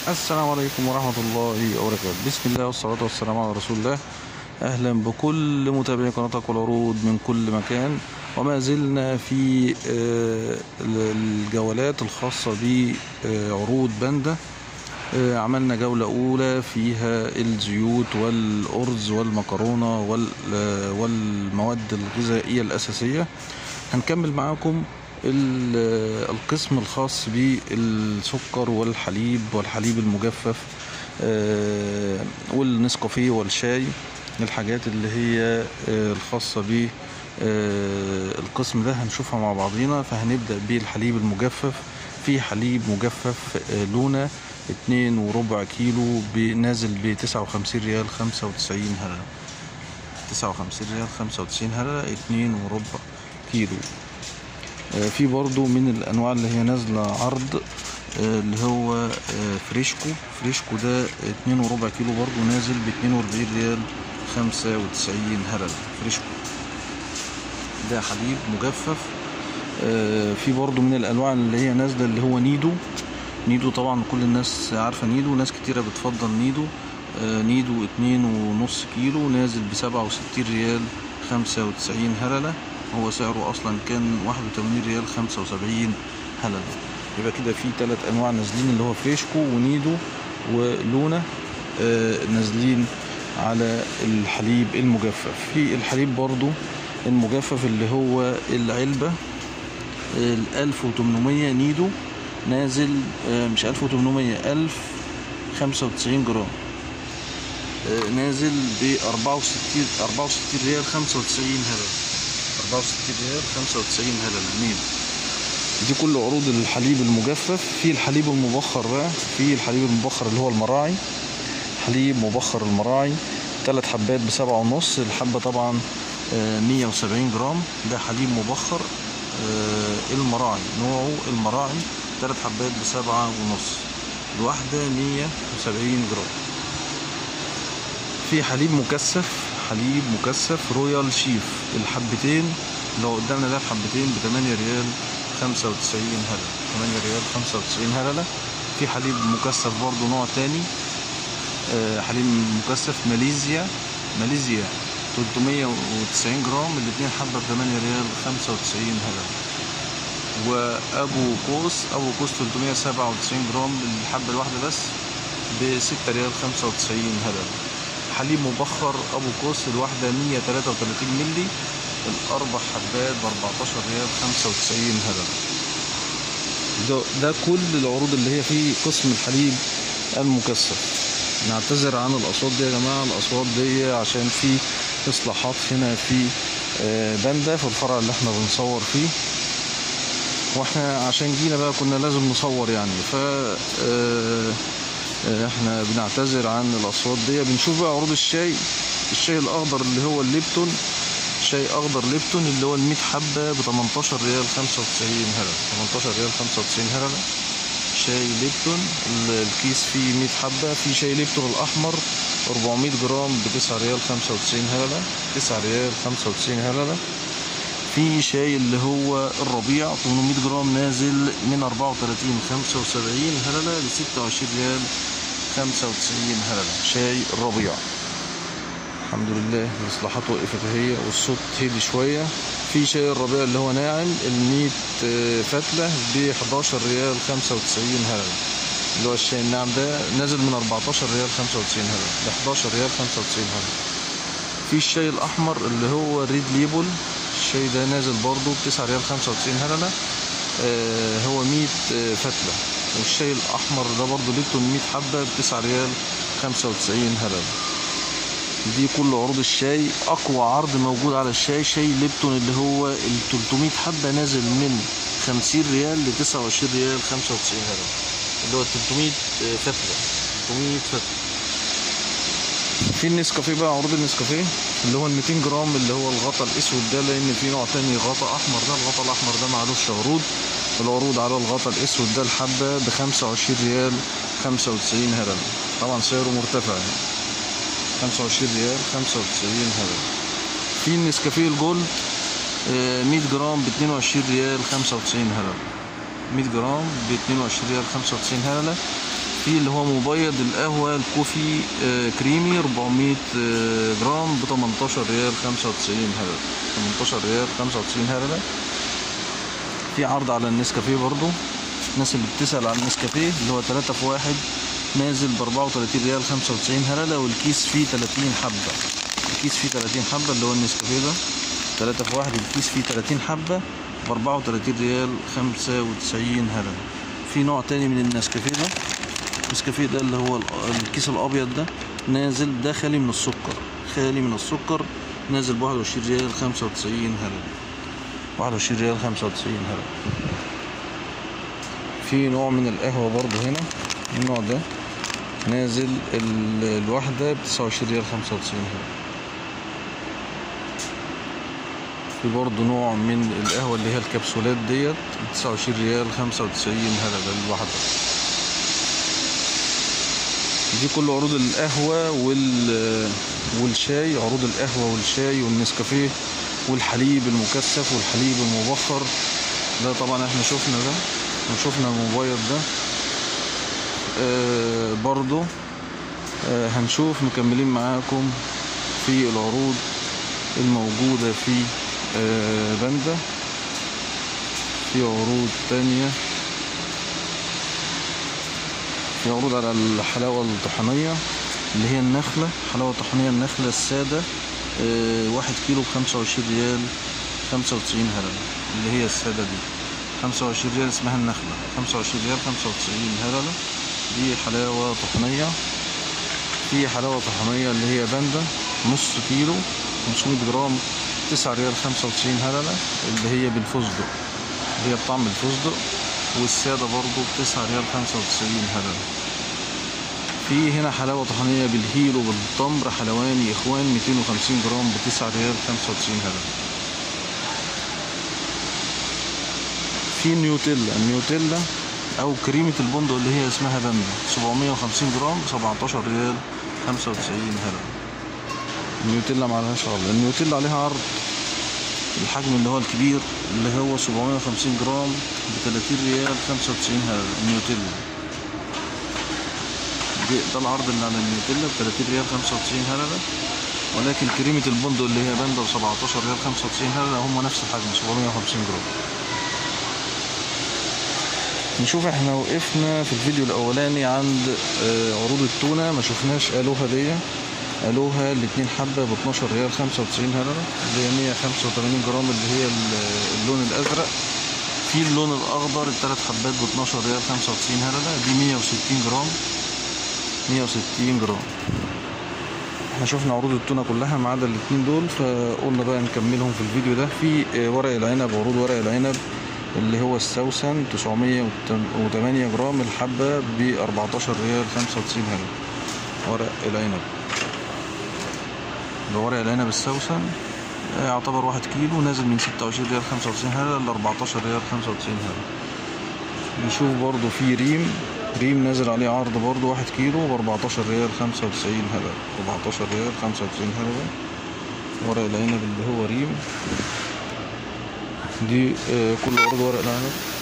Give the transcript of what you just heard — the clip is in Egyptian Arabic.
السلام عليكم ورحمة الله وبركاته بسم الله والصلاة والسلام على رسول الله أهلا بكل متابعي قناتك والعروض من كل مكان وما زلنا في آه، الجولات الخاصة بعروض باندا آه، عملنا جولة أولى فيها الزيوت والأرز والمكرونة وال- آه، والمواد الغذائية الأساسية هنكمل معاكم ال- القسم الخاص بالسكر والحليب والحليب المجفف آه، والنسكافيه والشاي الحاجات اللي هي آه، الخاصة ب آه، القسم ده هنشوفها مع بعضينا فهنبدأ بالحليب المجفف في حليب مجفف آه، لونا اتنين وربع كيلو نازل ب 59 ريال 95 هللة 59 ريال 95 هللة اتنين وربع كيلو آه، في برضو من الانواع اللي هي نازله عرض آه، اللي هو آه، فريشكو فريشكو ده اتنين وربع كيلو برضو نازل ب 42 ريال 95 هلل فريشكو ده حليب مجفف آه، في برضو من الانواع اللي هي نازله اللي هو نيدو نيدو طبعا كل الناس عارفه نيدو ناس كتيره بتفضل نيدو آه، نيدو اتنين ونص كيلو نازل بسبعة وستين ريال خمسة وتسعين هللة هو سعره اصلا كان واحد وتمانين ريال خمسة وسبعين هللة يبقى كده في تلات انواع نازلين اللي هو فريشكو ونيدو ولونا آه، نازلين على الحليب المجفف في الحليب برضو المجفف اللي هو العلبة ال 1800 نيدو نازل آه، مش 1800 1095 جرام آه، نازل ب 64 64 ريال 95 هلل 64 ريال 95 هلل نيدو دي كل عروض الحليب المجفف في الحليب المبخر بقى في الحليب المبخر اللي هو المراعي حليب مبخر المراعي ثلاث حبات بسبعة ونص الحبة طبعا آه، 170 جرام ده حليب مبخر آه، المراعي نوعه المراعي ثلاث حبات بسبعة ونص الواحدة 170 جرام في حليب مكثف حليب مكثف رويال شيف الحبتين لو قدامنا ده الحبتين ب 8 ريال 95 هللة 8 ريال 95 هللة في حليب مكثف برضو نوع تاني آه، حليب مكثف ماليزيا ماليزيا 390 جرام الاتنين حبة ب 8 ريال 95 هللة وابو قوس ابو قوس 397 جرام الحبة الواحدة بس ب 6 ريال 95 هللة حليب مبخر ابو قوس الواحدة 133 ملي الاربع حبات ب 14 ريال 95 هللة ده, ده كل العروض اللي هي في قسم الحليب المكثف نعتذر عن الاصوات دي يا جماعه الاصوات دي عشان في اصلاحات هنا في آه، باندا في الفرع اللي احنا بنصور فيه واحنا عشان جينا بقى كنا لازم نصور يعني ف آه، آه، احنا بنعتذر عن الاصوات دي بنشوف بقى عروض الشاي الشاي الاخضر اللي هو الليبتون شاي اخضر ليبتون اللي هو ال 100 حبه ب 18 ريال 95 هلله 18 ريال 95 هلله شاي ليبتون ال- الكيس فيه 100 حبه في شاي ليبتون الاحمر 400 جرام ب 9 ريال 95 هلله 9 ريال 95 هلله في شاي اللي هو الربيع 800 جرام نازل من 34 75 هلله ل 26 ريال 95 هلله شاي الربيع الحمد لله الاصلاحات وقفت اهي والصوت هدي شويه في شاي الربيع اللي هو ناعم ال 100 آه، فتله ب 11 ريال 95 هلله اللي هو الشاي الناعم ده نازل من 14 ريال 95 هلله ل 11 ريال 95 هلله في الشاي الاحمر اللي هو ريد ليبل الشاي ده نازل برضو ب 9 ريال 95 هلله آه هو 100 آه، فتله والشاي الاحمر ده برضو ليبتون 100 حبه ب 9 ريال 95 هلله دي كل عروض الشاي اقوى عرض موجود على الشاي شاي ليبتون اللي هو ال 300 حبه نازل من 50 ريال ل 29 ريال 95 هلله اللي هو 300 فتله 300 فتله في النسكافيه بقى عروض النسكافيه اللي هو ال 200 جرام اللي هو الغطا الاسود ده لان في نوع تاني غطا احمر ده الغطا الاحمر ده معلوش عروض العروض على الغطا الاسود ده الحبه ب 25 ريال 95 هلله طبعا سعره مرتفع يعني 25 ريال 95 هلله في النسكافيه الجولد آه، 100 جرام ب 22 ريال 95 هلله 100 جرام ب 22 ريال 95 هلله في اللي هو مبيض القهوة الكوفي آه، كريمي 400 آه، جرام ب 18 ريال 95 هللة 18 ريال 95 هللة في عرض على النسكافيه برضو الناس اللي بتسأل على النسكافيه اللي هو 3 في 1 نازل ب 34 ريال 95 هللة والكيس فيه 30 حبة الكيس فيه 30 حبة اللي هو النسكافيه ده 3 في 1 الكيس فيه 30 حبة ب 34 ريال 95 هللة في نوع تاني من النسكافيه ده النسكافيه ده اللي هو ال- الكيس الابيض ده نازل ده خالي من السكر خالي من السكر نازل ب 21 ريال 95 هللة 21 ريال 95 هللة في نوع من القهوة برضو هنا النوع ده نازل ال- الواحدة ب 29 ريال 95 هللة في برضو نوع من القهوة اللي هي الكبسولات ديت ب 29 ريال 95 هللة الواحدة دي كل عروض القهوة وال والشاي عروض القهوة والشاي والنسكافيه والحليب المكثف والحليب المبخر ده طبعا احنا شفنا ده وشفنا المبيض ده آه برضو آه هنشوف مكملين معاكم في العروض الموجودة في آه باندا في عروض تانية في عروض على الحلاوة الطحينية اللي هي النخلة حلاوة طحينية النخلة السادة آه، واحد كيلو بخمسة وعشرين ريال خمسة وتسعين هللة اللي هي السادة دي خمسة وعشرين ريال اسمها النخلة خمسة وعشرين ريال خمسة وتسعين هللة دي حلاوة طحينية في حلاوة طحينية اللي هي باندا نص كيلو 500 جرام تسعة ريال خمسة وتسعين هللة اللي هي بالفستق اللي هي بطعم الفستق والسادة برضو بتسعة ريال خمسة وتسعين هللة في هنا حلاوة طحينية بالهيلو بالتمر حلواني إخوان 250 جرام بتسعة ريال خمسة وتسعين هللة في نيوتيلا النيوتيلا أو كريمة البندق اللي هي اسمها بامبا 750 جرام 17 ريال 95 هللة النيوتيلا معلهاش عرض النيوتيلا عليها عرض الحجم اللي هو الكبير اللي هو 750 جرام ب 30 ريال 95 هللة النيوتيلا دي ده العرض اللي على النيوتيلا ب 30 ريال 95 هللة ولكن كريمة البندق اللي هي باندا ب 17 ريال 95 هللة هم نفس الحجم 750 جرام نشوف احنا وقفنا في الفيديو الاولاني عند آه، عروض التونة ما شفناش الوها دي الوها الاتنين حبة ب 12 ريال 95 هللة اللي هي 185 جرام اللي هي ال- اللون الازرق في اللون الاخضر التلات حبات ب 12 ريال 95 هللة دي 160 جرام 160 جرام احنا شفنا عروض التونة كلها ما عدا الاتنين دول فقلنا بقى نكملهم في الفيديو ده في آه، ورق العنب عروض ورق العنب اللي هو السوسن 908 جرام الحبة ب 14 ريال 95 هللة ورق العنب ده ورق العنب السوسن آه، يعتبر واحد كيلو نازل من 26 ريال 95 هللة ل 14 ريال 95 هللة نشوف برضو في ريم ريم نازل عليه عرض برضو واحد كيلو ب 14 ريال 95 هللة 14 ريال 95 هللة ورق العنب اللي هو ريم دي آه، كل عروض ورق العنب